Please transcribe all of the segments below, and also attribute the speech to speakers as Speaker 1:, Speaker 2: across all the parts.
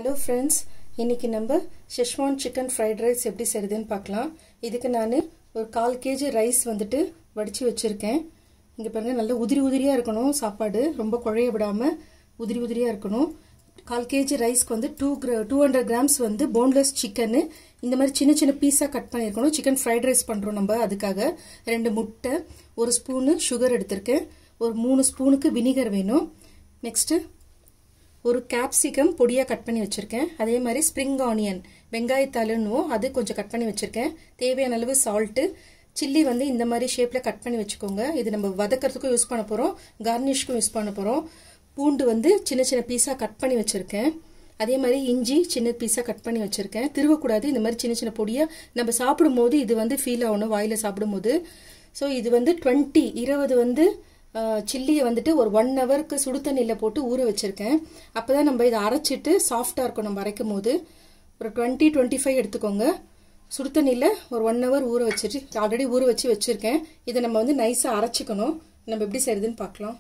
Speaker 1: hello friends இன்னைக்கு நம்ம Schezwan chicken fried rice எப்படி செய்யுதுன்னு பார்க்கலாம் இதுக்கு நான் ஒரு கால் கேஜி ரைஸ் வந்துட்டு வடித்து வச்சுருக்கேன் இங்கே பாருங்கள் நல்லா உதிரி உதிரியாக இருக்கணும் சாப்பாடு ரொம்ப குழைய விடாமல் உதிரி உதிரியாக இருக்கணும் கால் கேஜி ரைஸ்க்கு வந்து டூ கிரா டூ ஹண்ட்ரட் கிராம்ஸ் வந்து போன்லெஸ் சிக்கனு இந்த மாதிரி சின்ன சின்ன பீஸாக கட் பண்ணியிருக்கணும் சிக்கன் ஃப்ரைட் ரைஸ் பண்ணுறோம் நம்ம அதுக்காக ரெண்டு முட்டை ஒரு ஸ்பூனு சுகர் எடுத்திருக்கேன் ஒரு மூணு ஸ்பூனுக்கு வினிகர் வேணும் நெக்ஸ்ட்டு ஒரு கேப்சிகம் பொடியாக கட் பண்ணி வச்சுருக்கேன் அதே மாதிரி ஸ்ப்ரிங் ஆனியன் வெங்காயத்தாளுன்னுவோம் அது கொஞ்சம் கட் பண்ணி வச்சுருக்கேன் தேவையான அளவு சால்ட்டு சில்லி வந்து இந்த மாதிரி ஷேப்பில் கட் பண்ணி வச்சுக்கோங்க இது நம்ம வதக்கிறதுக்கும் யூஸ் பண்ண போகிறோம் கார்னிஷ்க்கும் யூஸ் பண்ண போகிறோம் பூண்டு வந்து சின்ன சின்ன பீஸாக கட் பண்ணி வச்சுருக்கேன் அதே மாதிரி இஞ்சி சின்ன பீஸாக கட் பண்ணி வச்சுருக்கேன் திருவக்கூடாது இந்த மாதிரி சின்ன சின்ன பொடியாக நம்ம சாப்பிடும்போது இது வந்து ஃபீல் ஆகணும் வாயில் சாப்பிடும்போது ஸோ இது வந்து டுவெண்ட்டி இருபது வந்து சில்லியை வந்துட்டு ஒரு ஒன் ஹவருக்கு சுடு தண்ணியில் போட்டு ஊற வச்சுருக்கேன் அப்போ தான் நம்ம இதை அரைச்சிட்டு சாஃப்டாக இருக்கும் நம்ம அரைக்கும் போது ஒரு டுவெண்ட்டி டுவெண்ட்டி ஃபைவ் எடுத்துக்கோங்க சுடு தண்ணியில் ஒரு ஒன் ஹவர் ஊற வச்சுட்டு ஆல்ரெடி ஊற வச்சு வச்சுருக்கேன் இதை நம்ம வந்து நைஸாக அரைச்சிக்கணும் நம்ம எப்படி செய்யுதுன்னு பார்க்கலாம்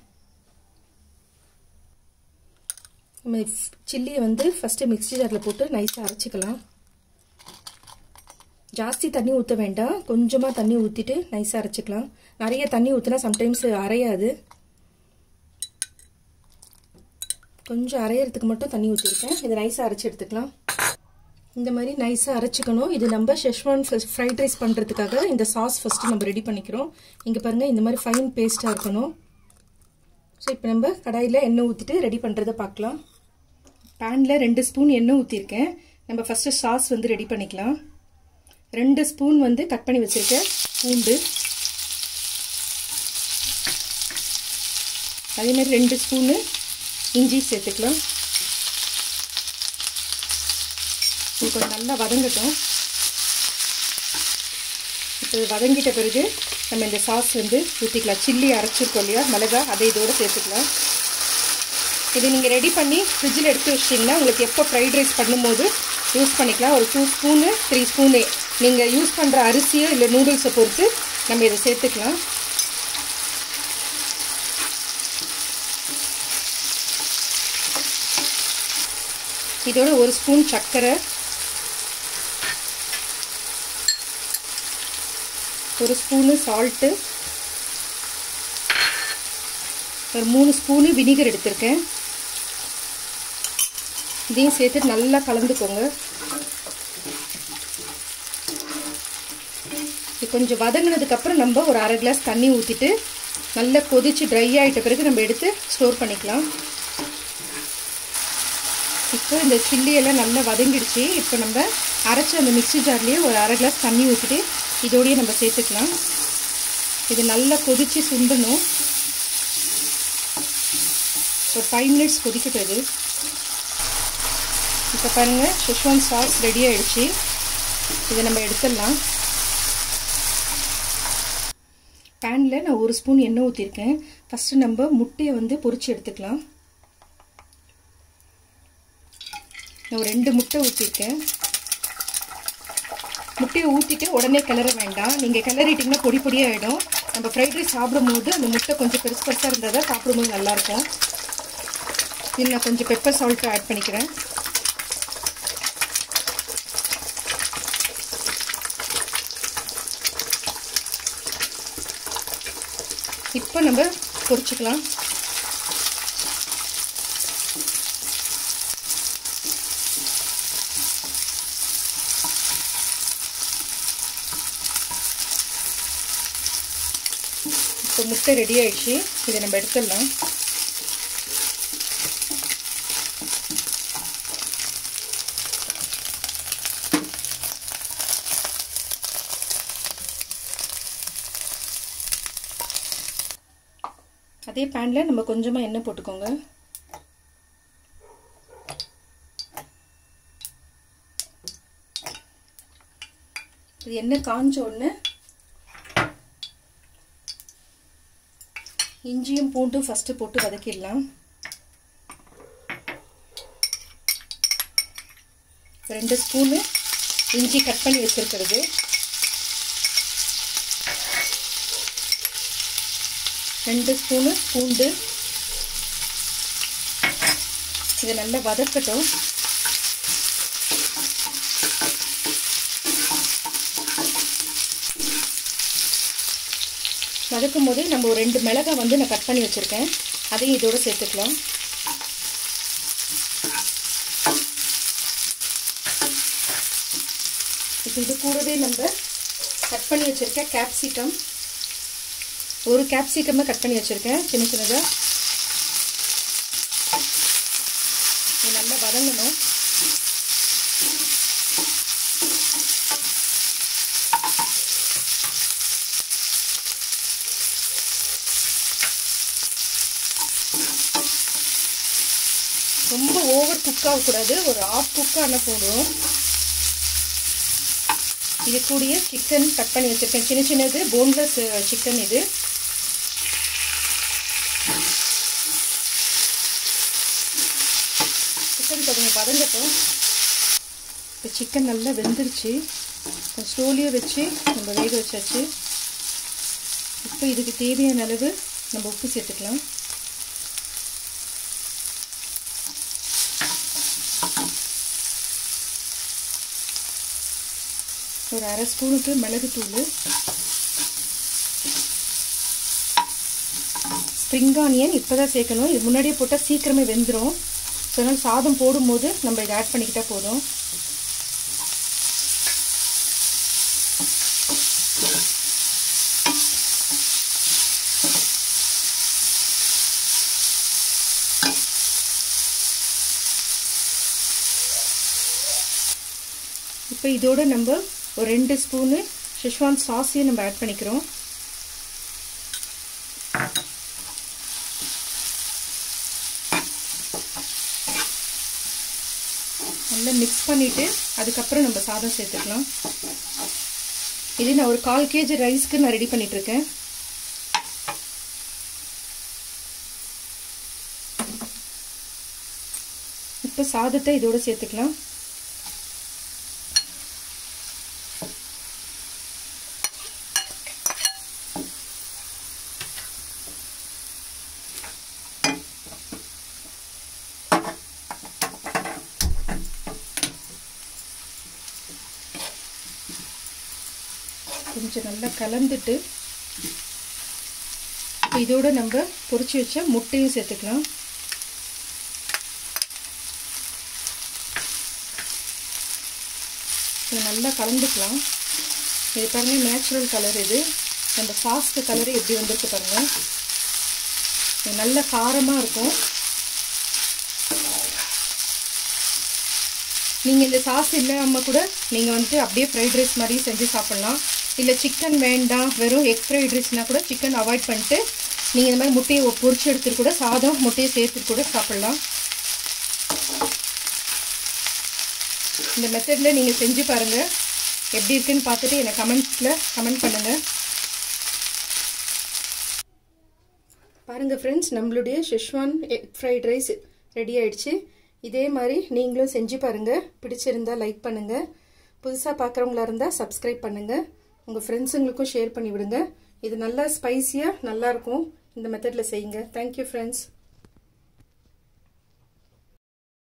Speaker 1: நம்ம சில்லியை வந்து ஃபஸ்ட்டு மிக்ஸி ஜாரில் போட்டு நைஸாக அரைச்சிக்கலாம் ஜாஸ்தி தண்ணி ஊற்ற வேண்டாம் கொஞ்சமாக தண்ணி ஊற்றிட்டு நைஸாக அரைச்சிக்கலாம் நிறைய தண்ணி ஊற்றினா சம்டைம்ஸ் அரையாது கொஞ்சம் அரையிறதுக்கு மட்டும் தண்ணி ஊற்றிருக்கேன் இதை நைஸாக அரைச்சி எடுத்துக்கலாம் இந்த மாதிரி நைஸாக அரைச்சிக்கணும் இது நம்ம ஷெஷ்வான் ஃப்ரைட் ரைஸ் பண்ணுறதுக்காக இந்த சாஸ் ஃபஸ்ட்டு நம்ம ரெடி பண்ணிக்கிறோம் இங்கே பாருங்கள் இந்த மாதிரி ஃபைன் பேஸ்ட்டாக இருக்கணும் ஸோ இப்போ நம்ம கடாயில் எண்ணெய் ஊற்றிட்டு ரெடி பண்ணுறதை பார்க்கலாம் பேனில் ரெண்டு ஸ்பூன் எண்ணெய் ஊற்றிருக்கேன் நம்ம ஃபஸ்ட்டு சாஸ் வந்து ரெடி பண்ணிக்கலாம் ரெண்டு ஸ்பூன் வந்து கட் பண்ணி வச்சுருக்கேன் பூண்டு அதேமாதிரி ரெண்டு ஸ்பூனு இஞ்சி சேர்த்துக்கலாம் இது கொஞ்சம் நல்லா வதங்கட்டும் இப்போ வதங்கிட்ட பிறகு நம்ம இந்த சாஸ் வந்து ஊற்றிக்கலாம் சில்லி அரைச்சிருக்கோம் இல்லையா மிளகா அதை இதோடு சேர்த்துக்கலாம் இது நீங்கள் ரெடி பண்ணி ஃப்ரிட்ஜில் எடுத்து வச்சிட்டிங்கன்னா உங்களுக்கு எப்போ ஃப்ரைட் ரைஸ் பண்ணும்போது யூஸ் பண்ணிக்கலாம் ஒரு டூ ஸ்பூனு த்ரீ ஸ்பூனு நீங்கள் யூஸ் பண்ணுற அரிசியோ இல்லை நூடுல்ஸை பொறுத்து நம்ம இதை சேர்த்துக்கலாம் இதோட ஒரு ஸ்பூன் சர்க்கரை ஒரு ஸ்பூனு சால்ட்டு ஒரு மூணு ஸ்பூனு வினிகர் எடுத்திருக்கேன் இதையும் சேர்த்து நல்லா கலந்துக்கோங்க இது கொஞ்சம் வதங்கினதுக்கப்புறம் நம்ம ஒரு அரை கிளாஸ் தண்ணி ஊற்றிட்டு நல்லா கொதித்து ட்ரை ஆகிட்ட பிறகு நம்ம எடுத்து ஸ்டோர் பண்ணிக்கலாம் இப்போ இந்த சில்லியெல்லாம் நல்லா வதங்கிடுச்சு இப்போ நம்ம அரைச்ச அந்த மிக்சி ஜார்லேயே ஒரு அரை கிளாஸ் தண்ணி ஊற்றிட்டு இதோடையே நம்ம சேர்த்துக்கலாம் இது நல்லா கொதித்து சுண்டணும் ஒரு ஃபைவ் மினிட்ஸ் கொதிக்கட்டும் இது இப்போ பாருங்கள் ஷெஷ்வான் சாஸ் ரெடி ஆகிடுச்சு இதை நம்ம எடுத்துடலாம் பேனில் நான் ஒரு ஸ்பூன் எண்ணெய் ஊற்றிருக்கேன் ஃபஸ்ட்டு நம்ம முட்டையை வந்து பொரிச்சு எடுத்துக்கலாம் நான் ஒரு ரெண்டு முட்டை ஊற்றிருக்கேன் முட்டையை ஊற்றிட்டு உடனே கிளற வேண்டாம் நீங்கள் கிளறிட்டிங்கன்னா பொடி பொடியாகிடும் நம்ம ஃப்ரைட் ரைஸ் சாப்பிடும்போது அந்த முட்டை கொஞ்சம் பெருசு பெருசாக இருந்தால் தான் சாப்பிடும்போது நல்லாயிருக்கும் இதில் நான் கொஞ்சம் பெப்பர் சால்ட்டு ஆட் பண்ணிக்கிறேன் இப்போ நம்ம பொரிச்சுக்கலாம் இப்போ முட்டை ரெடி ஆயிடுச்சு இதை நம்ம எடுத்துடலாம் அதே பேனில் நம்ம கொஞ்சமாக எண்ணெய் போட்டுக்கோங்க இது எண்ணெய் காஞ்ச உடனே இஞ்சியும் பூண்டும் ஃபஸ்ட்டு போட்டு வதக்கிடலாம் ரெண்டு ஸ்பூனு இஞ்சி கட் பண்ணி வச்சுருக்கிறது ரெண்டு ஸ்பூனு பூண்டு இதை நல்லா வதக்கட்டும் வதக்கும் போதே நம்ம ஒரு ரெண்டு மிளகாய் வந்து நான் கட் பண்ணி வச்சுருக்கேன் அதையும் இதோட சேர்த்துக்கலாம் இப்போ இது கூடவே நம்ம கட் பண்ணி வச்சுருக்க கேப்சிகம் ஒரு கேப்சிகமாக கட் பண்ணி வச்சுருக்கேன் சின்ன சின்னதாக இது நல்லா வதங்கணும் ரொம்ப ஓவர் குக் ஆகக்கூடாது ஒரு ஆஃப் குக் ஆனால் போதும் இது கூடிய சிக்கன் கட் பண்ணி வச்சுருக்கேன் சின்ன சின்னது போன்லெஸ் சிக்கன் இது சிக்கன் கொஞ்சம் வதங்கட்டும் இப்போ சிக்கன் நல்லா வெந்துருச்சு ஸ்லோலியாக வச்சு நம்ம வேக வச்சாச்சு இப்போ இதுக்கு தேவையான அளவு நம்ம உப்பு சேர்த்துக்கலாம் ஒரு அரை ஸ்பூனுக்கு மிளகுத்தூள் ஸ்ப்ரிங் ஆனியன் இப்போ தான் சேர்க்கணும் இது முன்னாடியே போட்டால் சீக்கிரமே வெந்துடும் ஸோ அதனால் சாதம் போடும்போது நம்ம இதை ஆட் பண்ணிக்கிட்டால் போதும் இப்போ இதோட நம்ம ஒரு ரெண்டு ஸ்பூனு ஷிஷ்வான் சாஸையும் நம்ம ஆட் பண்ணிக்கிறோம் நல்லா மிக்ஸ் பண்ணிவிட்டு அதுக்கப்புறம் நம்ம சாதம் சேர்த்துக்கலாம் இது நான் ஒரு கால் கேஜி ரைஸ்க்கு நான் ரெடி பண்ணிகிட்ருக்கேன் இப்போ சாதத்தை இதோட சேர்த்துக்கலாம் கொஞ்சம் நல்லா கலந்துட்டு இதோட நம்ம பொரிச்சு வச்ச முட்டையும் சேர்த்துக்கலாம் இது நல்லா கலந்துக்கலாம் இது பாருங்க நேச்சுரல் கலர் இது நம்ம சாஸ்ட் கலரு எப்படி வந்திருக்கு பாருங்க இது நல்ல காரமாக இருக்கும் நீங்கள் இந்த சாஸ் இல்லாமல் கூட நீங்கள் வந்துட்டு அப்படியே ஃப்ரைட் ரைஸ் மாதிரி செஞ்சு சாப்பிட்லாம் இல்லை சிக்கன் வேண்டாம் வெறும் எக் ஃப்ரைட் ரைஸ்னால் கூட சிக்கன் அவாய்ட் பண்ணிட்டு நீங்கள் இந்த மாதிரி முட்டையை பொரிச்சு எடுத்துட்டு கூட சாதம் முட்டையை சேர்த்துட்டு கூட சாப்பிட்லாம் இந்த மெத்தடில் நீங்கள் செஞ்சு பாருங்கள் எப்படி இருக்குன்னு பார்த்துட்டு எனக்கு கமெண்ட்ஸில் கமெண்ட் பண்ணுங்கள் பாருங்கள் ஃப்ரெண்ட்ஸ் நம்மளுடைய schezwan egg fried rice ready ஆயிடுச்சு இதே மாதிரி நீங்களும் செஞ்சு பாருங்கள் பிடிச்சிருந்தா லைக் பண்ணுங்கள் புதுசாக பார்க்குறவங்களா இருந்தால் சப்ஸ்கிரைப் பண்ணுங்கள் உங்கள் ஃப்ரெண்ட்ஸுங்களுக்கும் ஷேர் பண்ணி விடுங்க இது நல்லா ஸ்பைஸியாக நல்லாயிருக்கும் இந்த மெத்தடில் செய்யுங்க தேங்க்யூ ஃப்ரெண்ட்ஸ்